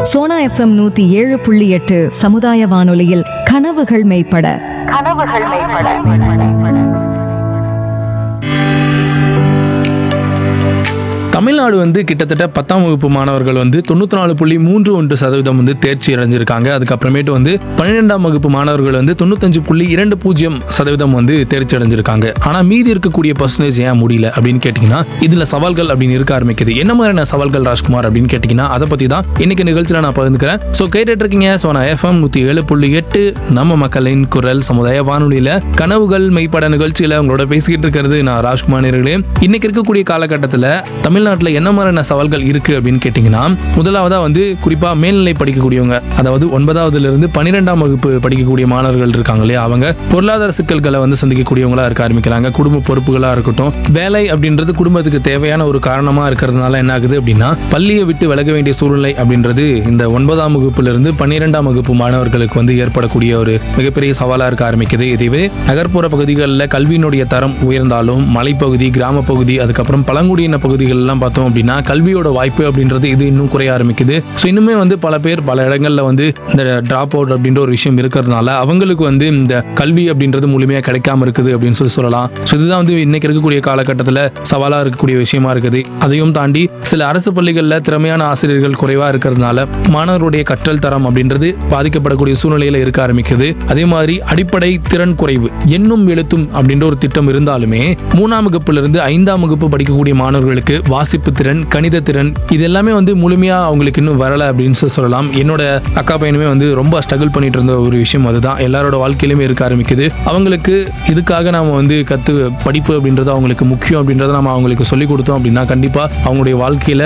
Sona FM நூத்தி ஏழு புள்ளி எட்டு சமுதாய வானொலியில் கனவுகள் மெய்ப்பட கனவுகள் மேம்பட தமிழ்நாடு வந்து கிட்டத்தட்ட பத்தாம் வகுப்பு மாணவர்கள் வந்து தொண்ணூற்றி நாலு புள்ளி மூன்று ஒன்று சதவீதம் வந்து தேர்ச்சி அடைஞ்சிருக்காங்க அதுக்கப்புறமேட்டு வந்து பன்னிரெண்டாம் வகுப்பு மாணவர்கள் வந்து தொண்ணூத்தஞ்சு புள்ளி இரண்டு பூஜ்ஜியம் சதவீதம் வந்து தேர்ச்சி அடைஞ்சிருக்காங்க ஆனால் மீதி இருக்கக்கூடிய பர்சன்டேஜ் ஏன் முடியல அப்படின்னு கேட்டிங்கன்னா இதில் சவால்கள் அப்படின்னு இருக்க ஆரம்பிக்குது என்ன மாதிரியான சவால்கள் ராஜ்குமார் அப்படின்னு கேட்டிங்கன்னா அதை பற்றி தான் இன்னைக்கு நிகழ்ச்சியில் நான் பகிர்ந்துக்கிறேன் ஸோ கேட்டுட்டு இருக்கீங்க ஸோ நான் எஃப்எம் நூற்றி ஏழு புள்ளி எட்டு நம்ம மக்களின் குரல் சமுதாய வானொலியில் கனவுகள் மெய்ப்பட நிகழ்ச்சியில் உங்களோட பேசிக்கிட்டு இருக்கிறது நான் ராஜ்குமார் நேயர்களே இன்னைக்கு இருக்கக்கூடிய காலகட்டத்தில் தமிழ்நாட்டில் என்ன மாதிரியான சவால்கள் இருக்கு அப்படின்னு கேட்டிங்கன்னா முதலாவதா வந்து குறிப்பாக மேல்நிலை படிக்கக்கூடியவங்க அதாவது ஒன்பதாவதுல இருந்து பன்னிரெண்டாம் வகுப்பு படிக்கக்கூடிய மாணவர்கள் இருக்காங்க இல்லையா அவங்க பொருளாதார சிக்கல்களை வந்து சந்திக்கக்கூடியவங்களா இருக்க ஆரம்பிக்கிறாங்க குடும்ப பொறுப்புகளா இருக்கட்டும் வேலை அப்படின்றது குடும்பத்துக்கு தேவையான ஒரு காரணமா இருக்கிறதுனால என்ன ஆகுது அப்படின்னா பள்ளியை விட்டு விலக வேண்டிய சூழ்நிலை அப்படின்றது இந்த ஒன்பதாம் வகுப்புல இருந்து பன்னிரெண்டாம் வகுப்பு மாணவர்களுக்கு வந்து ஏற்படக்கூடிய ஒரு மிகப்பெரிய சவாலா இருக்க ஆரம்பிக்குது இதுவே நகர்ப்புற பகுதிகளில் கல்வியினுடைய தரம் உயர்ந்தாலும் மலைப்பகுதி கிராம பகுதி அதுக்கப்புறம் பழங்குடியின பகுதிகள் எல்லாம் பார்த்தோம் அப்படின்னா கல்வியோட வாய்ப்பு அப்படின்றது இது இன்னும் குறைய ஆரம்பிக்குது ஸோ இன்னுமே வந்து பல பேர் பல இடங்கள்ல வந்து இந்த டிராப் அவுட் அப்படின்ற ஒரு விஷயம் இருக்கிறதுனால அவங்களுக்கு வந்து இந்த கல்வி அப்படின்றது முழுமையாக கிடைக்காம இருக்குது அப்படின்னு சொல்லி சொல்லலாம் ஸோ இதுதான் வந்து இன்னைக்கு இருக்கக்கூடிய காலகட்டத்தில் சவாலாக இருக்கக்கூடிய விஷயமா இருக்குது அதையும் தாண்டி சில அரசு பள்ளிகளில் திறமையான ஆசிரியர்கள் குறைவாக இருக்கிறதுனால மாணவருடைய கற்றல் தரம் அப்படின்றது பாதிக்கப்படக்கூடிய சூழ்நிலையில இருக்க ஆரம்பிக்குது அதே மாதிரி அடிப்படை திறன் குறைவு எண்ணும் எழுத்தும் அப்படின்ற ஒரு திட்டம் இருந்தாலுமே மூணாம் வகுப்புல இருந்து ஐந்தாம் வகுப்பு படிக்கக்கூடிய மாணவர்களுக்கு வாசிப்பு திறன் கணித திறன் இது எல்லாமே வந்து முழுமையா அவங்களுக்கு இன்னும் வரல அப்படின்னு சொல்லி சொல்லலாம் என்னோட அக்கா பையனுமே வந்து ரொம்ப ஸ்ட்ரகிள் பண்ணிட்டு இருந்த ஒரு விஷயம் அதுதான் எல்லாரோட வாழ்க்கையிலுமே இருக்க ஆரம்பிக்குது அவங்களுக்கு இதுக்காக நாம வந்து கத்து படிப்பு அப்படின்றது அவங்களுக்கு முக்கியம் அப்படின்றத நம்ம அவங்களுக்கு சொல்லி கொடுத்தோம் அப்படின்னா கண்டிப்பா அவங்களுடைய வாழ்க்கையில